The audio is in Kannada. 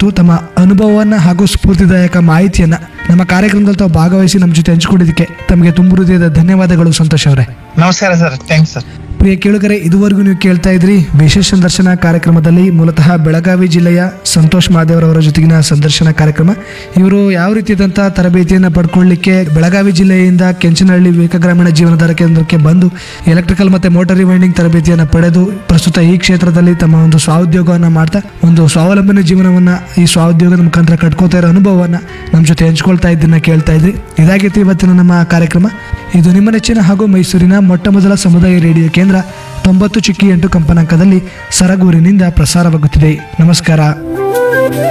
ಮತ್ತು ತಮ್ಮ ಅನುಭವವನ್ನು ಹಾಗೂ ಸ್ಫೂರ್ತಿದಾಯಕ ಮಾಹಿತಿಯನ್ನು ನಮ್ಮ ಕಾರ್ಯಕ್ರಮದಲ್ಲಿ ತಾವು ಭಾಗವಹಿಸಿ ನಮ್ಮ ಜೊತೆ ಹಂಚಿಕೊಂಡಿದ್ದಕ್ಕೆ ತಮಗೆ ತುಂಬ ಹೃದಯದ ಧನ್ಯವಾದಗಳು ಸಂತೋಷ್ ಅವರೇ ನಮಸ್ಕಾರ ಸರ್ ಥ್ಯಾಂಕ್ಸ್ ಸರ್ ಪ್ರಿಯ ಕೇಳುಗರೆ ಇದುವರೆಗೂ ನೀವು ಕೇಳ್ತಾ ಇದ್ರಿ ವಿಶೇಷ ಸಂದರ್ಶನ ಕಾರ್ಯಕ್ರಮದಲ್ಲಿ ಮೂಲತಃ ಬೆಳಗಾವಿ ಜಿಲ್ಲೆಯ ಸಂತೋಷ್ ಮಹಾದೇವರವರ ಜೊತೆಗಿನ ಸಂದರ್ಶನ ಕಾರ್ಯಕ್ರಮ ಇವರು ಯಾವ ರೀತಿಯಾದಂತಹ ತರಬೇತಿಯನ್ನು ಪಡ್ಕೊಳ್ಳಿಕ್ಕೆ ಬೆಳಗಾವಿ ಜಿಲ್ಲೆಯಿಂದ ಕೆಂಚನಹಳ್ಳಿ ವಿವೇಕ ಗ್ರಾಮೀಣ ಜೀವನಾಧಾರ ಕೇಂದ್ರಕ್ಕೆ ಬಂದು ಎಲೆಕ್ಟ್ರಿಕಲ್ ಮತ್ತೆ ಮೋಟಾರ್ ರಿವೈಂಡಿಂಗ್ ತರಬೇತಿಯನ್ನು ಪಡೆದು ಪ್ರಸ್ತುತ ಈ ಕ್ಷೇತ್ರದಲ್ಲಿ ತಮ್ಮ ಒಂದು ಸ್ವಾಉದ್ಯೋಗವನ್ನು ಮಾಡ್ತಾ ಒಂದು ಸ್ವಾವಲಂಬನೆ ಜೀವನವನ್ನ ಈ ಸ್ವಾಉದ್ಯೋಗದ ಮುಖಾಂತರ ಕಟ್ಕೋತಾ ಇರೋ ಅನುಭವವನ್ನ ನಮ್ಮ ಜೊತೆ ಹಂಚ್ಕೊಳ್ತಾ ಇದ್ದನ್ನ ಕೇಳ್ತಾ ಇದ್ರಿ ಇದಾಗಿತ್ತು ಇವತ್ತಿನ ನಮ್ಮ ಕಾರ್ಯಕ್ರಮ ಇದು ನಿಮ್ಮ ನೆಚ್ಚಿನ ಹಾಗೂ ಮೈಸೂರಿನ ಮೊಟ್ಟ ಮೊದಲ ಸಮುದಾಯ ರೇಡಿಯೋ ಕೇಂದ್ರ ತೊಂಬತ್ತು ಚಿಕ್ಕಿ ಎಂಟು ಕಂಪನಾಂಕದಲ್ಲಿ ಸರಗೂರಿನಿಂದ ಪ್ರಸಾರವಾಗುತ್ತಿದೆ ನಮಸ್ಕಾರ